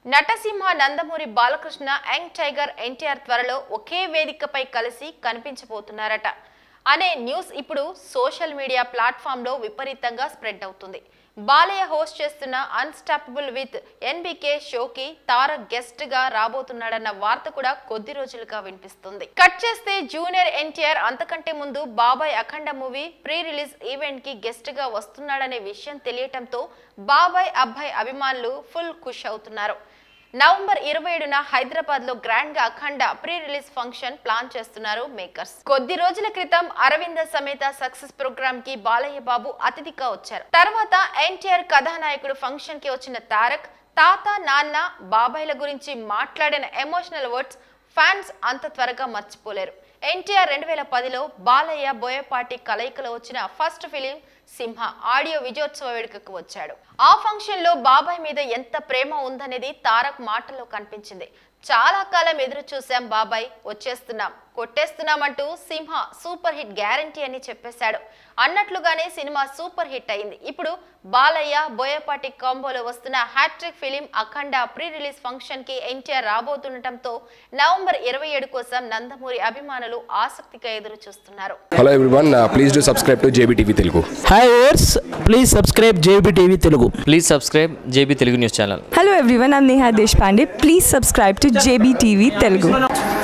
నటసింహ Nandamuri Balakrishna young tiger NTR త్వరలో ఒకే వేదికపై కలిసి కనిపించబోతున్నారట అనే న్యూస్ ఇప్పుడు సోషల్ మీడియా ప్లాట్ఫామ్లో విపరీతంగా స్ప్రెడ్ అవుతుంది బాలయ్య హోస్ట్ చేస్తున్న అన్స్టాపబుల్ విత్ ఎన్బికే షోకి తారక్ గెస్ట్ గా రాబోతున్నాడన్న వార్త కూడా కొద్ది రోజులుగా వినిపిస్తుంది కట్ చేస్తే జూనియర్ ఎన్టీఆర్ అంతకంటే ముందు బాబాయ్ Akhanda movie pre release event కి గెస్ట్ గా వస్తున్నాడనే విషయం తెలియటంతో బాబాయ్ అబ్బాయి అభిమానులు ఫుల్ ఖుష్ అవుతున్నారు నవంబర్ ఇరవై ఏడున హైదరాబాద్ లో గ్రాండ్ గా Akhanda pre release function plan చేస్తున్నారు మేకర్స్ కొద్ది రోజుల క్రితం అరవింద సమేత సక్సెస్ ప్రోగ్రామ్ కి బాలయ్య బాబు అతిథిగా వచ్చారు తర్వాత ఎన్టీఆర్ కథానాయకుడు ఫంక్షన్ కి వచ్చిన తారక్ తాత నాన్న బాబాయ్ల గురించి మాట్లాడిన ఎమోషనల్ వర్డ్స్ ఫ్యాన్స్ అంత త్వరగా మర్చిపోలేరు ఎన్టీఆర్ రెండు వేల పదిలో బాలయ్య బోయపాటి కలయికలో వచ్చిన ఫస్ట్ ఫిలిం సింహ ఆడియో విజయోత్సవ వేడుకకు వచ్చాడు ఆ ఫంక్షన్ లో బాబాయ్ మీద ఎంత ప్రేమ ఉందనేది తారక్ మాటల్లో కనిపించింది చాలా కాలం ఎదురు చూసాం బాబాయ్ వచ్చేస్తున్నాం కొట్టేస్తున్నామంటూ సింహ సూపర్ హిట్ గ్యారంటీ అని చెప్పేశాడు అన్నట్లుగానే సినిమా సూపర్ హిట్ అయింది ఇప్పుడు బాలయ్య బోయపాటి కాంబోలో వస్తున్న hat trick film Akhanda pre release function కి ఎన్టీఆర్ రాబోతుండటంతో నవంబర్ ఇరవై ఏడు కోసం నందమూరి అభిమానులు ఆసక్తిగా ఎదురు చూస్తున్నారు hello everyone please do subscribe to JB TV Telugu hi ఓర్స్ please subscribe JB TV Telugu please subscribe JB Telugu news channel Hello everyone, I'm Neha Deshpande. Please subscribe to JBTV Telugu.